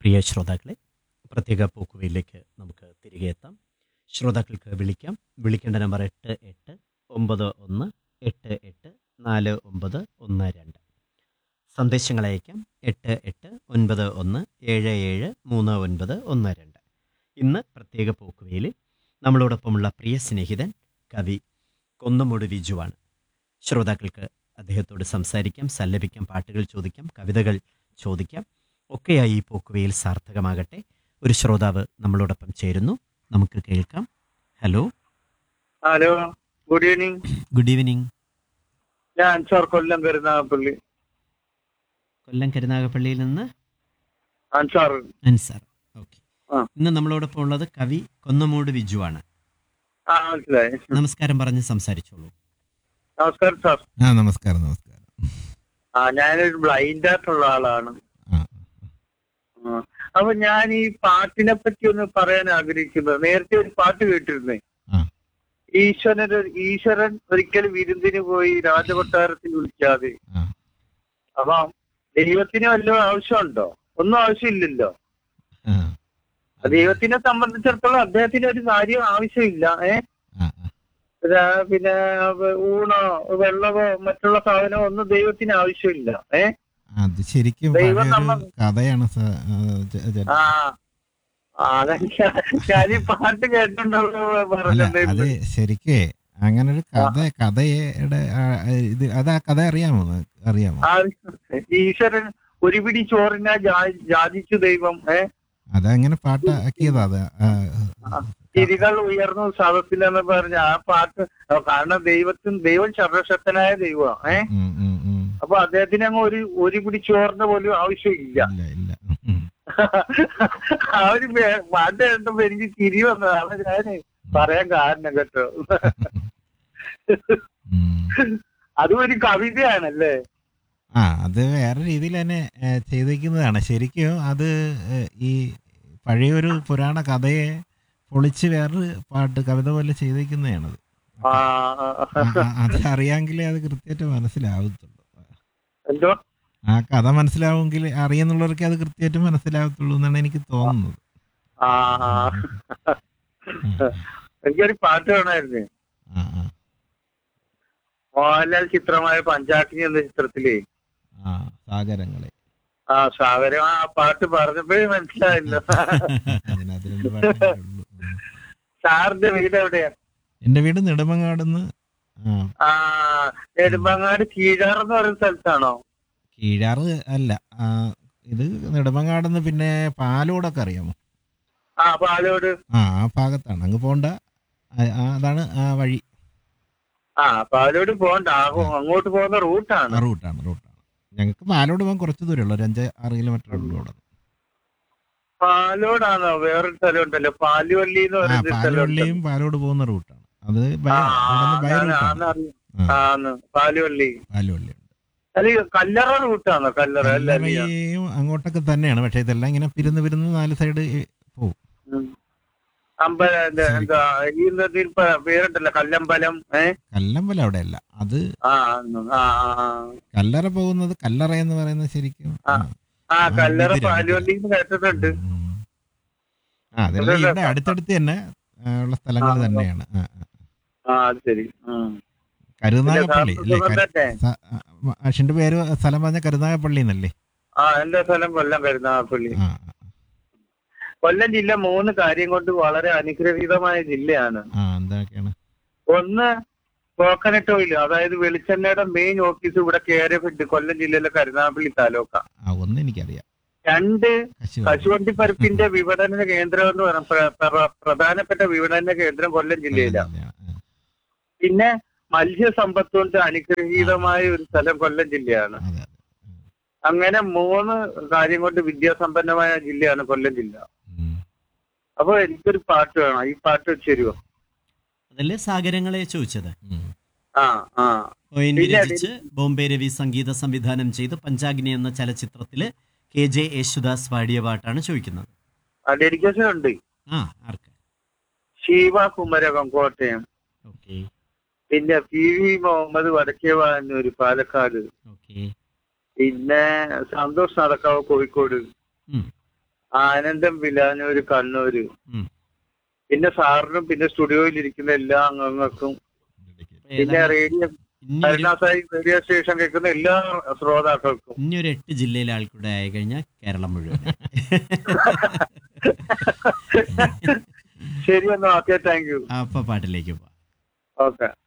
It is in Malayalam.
പ്രിയ ശ്രോതാക്കളെ പ്രത്യേക പോക്കുവയിലേക്ക് നമുക്ക് തിരികെ എത്താം ശ്രോതാക്കൾക്ക് വിളിക്കാം വിളിക്കേണ്ട നമ്പർ എട്ട് എട്ട് ഒമ്പത് ഒന്ന് എട്ട് എട്ട് നാല് ഒമ്പത് ഒന്ന് രണ്ട് സന്ദേശങ്ങൾ അയക്കാം എട്ട് എട്ട് ഒൻപത് ഒന്ന് ഏഴ് ഏഴ് മൂന്ന് ഒൻപത് ഒന്ന് രണ്ട് ഇന്ന് പ്രത്യേക പോക്കുവയിൽ നമ്മളോടൊപ്പമുള്ള പ്രിയ സ്നേഹിതൻ കവി കൊന്നമൂട് വിജുവാണ് ശ്രോതാക്കൾക്ക് അദ്ദേഹത്തോട് സംസാരിക്കാം സല്ലപിക്കാം പാട്ടുകൾ ചോദിക്കാം കവിതകൾ ചോദിക്കാം ഒക്കെയായി ഈ പോക്കുവയിൽ സാർത്ഥകമാകട്ടെ ഒരു ശ്രോതാവ് നമ്മളോടൊപ്പം ചേരുന്നു നമുക്ക് കേൾക്കാം hello hello good evening good evening ഞാൻ അൻസാർ കൊല്ലം കരുനാഗപ്പള്ളി കൊല്ലം കരുനാഗപ്പള്ളിയിൽ നിന്ന് അൻസാർ അൻസാർ ഓക്കെ ആ. ഇന്ന് നമ്മളോടൊപ്പം ഉള്ളത് കവി കൊന്നമൂട് വിജുവാണ് ആ മനസ്സിലായി നമസ്കാരം പറഞ്ഞ് സംസാരിച്ചോളൂ നമസ്കാരം സാർ ആ നമസ്കാരം നമസ്കാരം ആ ഞാനൊരു ബ്ലൈൻഡ് ആയിട്ടുള്ള ആളാണ് ആ ആ. അപ്പൊ ഞാൻ ഈ പാട്ടിനെ പറ്റി ഒന്ന് പറയാൻ ആഗ്രഹിക്കുന്നത് നേരത്തെ ഒരു പാട്ട് കേട്ടിരുന്നേ ആ. ഈശ്വരൻ ഈശ്വരൻ ഒരിക്കലും വിരുന്നിന് പോയി രാജകൊട്ടാരത്തിൽ വിളിക്കാതെ ആ അപ്പൊ ദൈവത്തിന് വല്ല ആവശ്യമുണ്ടോ ഒന്നും ആവശ്യമില്ലല്ലോ ആ ദൈവത്തിനെ സംബന്ധിച്ചിടത്തോളം അദ്ദേഹത്തിന് ഒരു കാര്യം ആവശ്യമില്ല ഏഹ് ആ ആ പിന്നെ പിന്നെ ഊണോ വെള്ളമോ മറ്റുള്ള സാധനമോ ഒന്നും ദൈവത്തിന് ആവശ്യമില്ല ഏ അത് ശരിക്കും ദൈവം പഴയൊരു നമ്മ- കഥയാണ് സ- ആ, ജ- ജ- ആ ആ, അതാ ഞാൻ ഈ പാട്ട് കേട്ടോണ്ടോ അല്ല പറഞ്ഞത് അത് ശരിക്കേ അങ്ങനെ ഒരു കഥ കഥയുടെ ആ, ഇത് അത് ആ കഥ അറിയാമോ അറിയാമോ ആ ഈശ്വരൻ ഒരു പിടി ചോറിനെ ജാ- ജാതിച്ചു ദൈവം ഏ അതങ്ങനെ പാട്ടാക്കിയതാ അത് ആ, തിരികൾ ഉയർന്നു സദസ്സിലെന്ന് പറഞ്ഞ ആ പാട്ട് കാരണം ദൈവത്തിന് ദൈവം സർവശക്തനായ ദൈവം ഏ ഉം, ഉം, ഉം. അപ്പൊ അദ്ദേഹത്തിന് അങ്ങ് ഒരു ഒരു പിടി ചോറിന്റെ പോലും ആവശ്യമില്ല ഇല്ല ഇല്ല ഉം, ആ ഒരു പേ- പാട്ട് കേട്ടപ്പോ എനിക്ക് ചിരി വന്നതാണ് ഞാൻ പറയാൻ കാരണം കേട്ടോ ഉം. അതും ഒരു കവിതയാണല്ലേ ആ അത് വേറെ രീതിയിൽ തന്നെ ഏ, ചെയ്തിരിക്കുന്നതാണ് ശരിക്കും അത് ഏ, ഈ പഴയൊരു പുരാണ കഥയെ പൊളിച്ച് വേറൊരു പാട്ട് കവിത പോലെ ചെയ്തിരിക്കുന്നതാണത് ആ ആ, ആ, അത് അറിയാമെങ്കിലേ അത് കൃത്യമായിട്ട് മനസ്സിലാവത്തുള്ളൂ എന്തോ ആ കഥ മനസ്സിലാവുമെങ്കിൽ അറിയുന്നുള്ളവർക്ക് അത് കൃത്യമായിട്ട് മനസ്സിലാവത്തുള്ളൂ എന്നാണ് എനിക്ക് തോന്നുന്നത് ആ ആ. എനിക്കൊരു പാട്ട് വേണമായിരുന്നു ആ ആ മോഹൻലാൽ ചിത്രമായ പഞ്ചാഗ്നി എന്ന ചിത്രത്തിലേ ആ സാഗരങ്ങളെ ആ സാഗരം ആ പാട്ട് പറഞ്ഞപ്പോഴേ മനസ്സിലായില്ല അതിനകത്ത് രണ്ട് പാട്ടേ ഉള്ളൂ ഉം. സാറിന്റെ വീട് എവിടെയാ എൻ്റെ വീട് നെടുമങ്ങാടുന്ന് ആ ആ നെടുമ്പങ്ങാട് കീഴാറെന്ന് പറയുന്ന സ്ഥലത്താണോ കീഴാറ് അല്ല ആ, ഇത് നെടുമങ്ങാടുന്ന് പിന്നെ പാലോടൊക്കെ അറിയാമോ ആ പാലോട് ആ ആ ഭാഗത്താണ് അങ്ങ് പോണ്ട ആ, ആ, അതാണ് ആ വഴി ആ പാലോട് പോകണ്ട ആ, അങ്ങോട്ട് പോകുന്ന ആ റൂട്ടാണ് റൂട്ടാണ് റൂട്ടാണ് ഞങ്ങൾക്ക് പാലോട് പോകാൻ കുറച്ച് ദൂരമുള്ളൂ ഒരു അഞ്ച് ആറ് കിലോമീറ്റർ ഉള്ളൂ അവിടെ പാലോടാണോ വേറൊരു സ്ഥലം ഉണ്ടല്ലോ പാലുവള്ളി എന്ന് ആ പറയുന്ന ഒരു സ്ഥലം പാലുവള്ളിയും പാലോട് പോകുന്ന റൂട്ടാണ് അത് ബൈ ആ, അവിടുന്ന് ബൈ ഞാൻ- റൂട്ടാണ് ആന്നറിയാം. ആ, ആന്ന് പാലുവള്ളി പാലുവള്ളി ഉണ്ട് അല്ല ഈ കല്ലറ റൂട്ടാണോ കല്ലറ അല്ല അല്ല. കല്ലറയും അങ്ങോട്ടൊക്കെ തന്നെയാണ് പക്ഷെ ഇതെല്ലാം ഇങ്ങനെ പിരുന്ന് പിരുന്ന് നാല് സൈഡ് പോവും ഉം. അമ്പലം എന്താ എന്താ ഈ നദിയിൽ പ- പേരുണ്ടല്ലോ കല്ലമ്പലം ഏ കല്ലമ്പലം അവിടെ അല്ല അത് ആ ആന്ന്. ആ ആ, ആ. കല്ലറ പോകുന്നത് കല്ലറ എന്ന് പറയുന്നത് ശരിക്കും ആ. ആ. ആ കല്ലറ ഇതിലാണ്. പാലുവള്ളി എന്ന് കേട്ടിട്ടുണ്ട് ഉം. ആ അതെല്ലാം ഇവിടെ അടുത്തടുത്ത് തന്നെ ആ, ഉള്ള സ്ഥലങ്ങൾ ആ, തന്നെയാണ് ആ, ആ. ആ അത് ശരി ഉം. കരുനാഗപ്പള്ളി പിന്നെ അല്ലേ സാറിന് സുഖം തന്നെ? സ- ആ, അഷിന്റെ പേര് സ്ഥലം പറഞ്ഞ കരുനാഗപ്പള്ളി എന്നല്ലേ ആ എന്റെ സ്ഥലം കൊല്ലം കരുനാഗപ്പള്ളി ആ ആ, കൊല്ലം ജില്ല മൂന്ന് കാര്യം കൊണ്ട് വളരെ അനുഗ്രഹീതമായ ജില്ലയാണ് ആ എന്തൊക്കെയാണ് ഒന്ന് കോക്കനട്ട് ഓയിൽ അതായത് വെളിച്ചെണ്ണയുടെ മെയിൻ ഓഫീസ് ഇവിടെ കേരഫെഡ് കൊല്ലം ജില്ലയിലെ കരുനാഗപ്പള്ളി താലൂക്ക ആ ഒന്ന് എനിക്കറിയാം രണ്ട് കശുവണ്ടി. കശുവണ്ടി പരിപ്പിന്റെ വിപണന കേന്ദ്രം എന്ന് പറയുന്ന പ്ര- പ്ര- പ്രധാനപ്പെട്ട വിപണന കേന്ദ്രം കൊല്ലം ജില്ലയിലാണ് ആ, ആ. പിന്നെ മത്സ്യസമ്പത്ത് കൊണ്ട് അനുഗ്രഹീതമായ ഒരു സ്ഥലം കൊല്ലം ജില്ലയാണ് അതെ അതെ അങ്ങനെ മൂന്ന് കാര്യം കൊണ്ട് വിദ്യാസമ്പന്നമായ ജില്ലയാണ് കൊല്ലം ജില്ല ഉം. അപ്പൊ എനിക്കൊരു പാട്ട് വേണം ഈ പാട്ട് വെച്ച് തരുമോ അതല്ലേ സാഗരങ്ങളെ ചോദിച്ചത് ഉം. ആ ആ ഒ എൻ വി പിന്നെ രചിച്ച് ബോംബെ രവി സംഗീത സംവിധാനം ചെയ്ത് പഞ്ചാഗ്നി എന്ന ചലച്ചിത്രത്തില് കെ ജെ യേശുദാസ് പാടിയ പാട്ടാണ് ചോദിക്കുന്നത് ആ ഡെഡിക്കേഷൻ ഉണ്ട് ആ ആർക്ക് ശിവ കുമരകം കോട്ടയം ഓക്കെ പിന്നെ P V Muhammad Vadakkevanur Palakkad okay പിന്നെ സന്തോഷ് നടക്കാവ് കോഴിക്കോട് ഉം. ആനന്ദം വിലാനൂര് കണ്ണൂര് ഉം. പിന്നെ സാറിനും പിന്നെ സ്റ്റുഡിയോയിൽ ഇരിക്കുന്ന എല്ലാ അംഗങ്ങൾക്കും പിന്നെ ഏതാണ്ട് റേഡിയോ ഇനി ഒരു കരുണാസായി റേഡിയോ സ്റ്റേഷൻ കേൾക്കുന്ന എല്ലാ ശ്രോതാക്കൾക്കും ഇനി ഒരു എട്ട് ജില്ലയിലെ ആൾക്കൂടെ ആയി കഴിഞ്ഞാൽ കേരളം മുഴുവൻ ശരി എന്നാ ഓക്കെ താങ്ക് യു അപ്പൊ പാട്ടിലേക്ക് പോവാം ഓക്കെ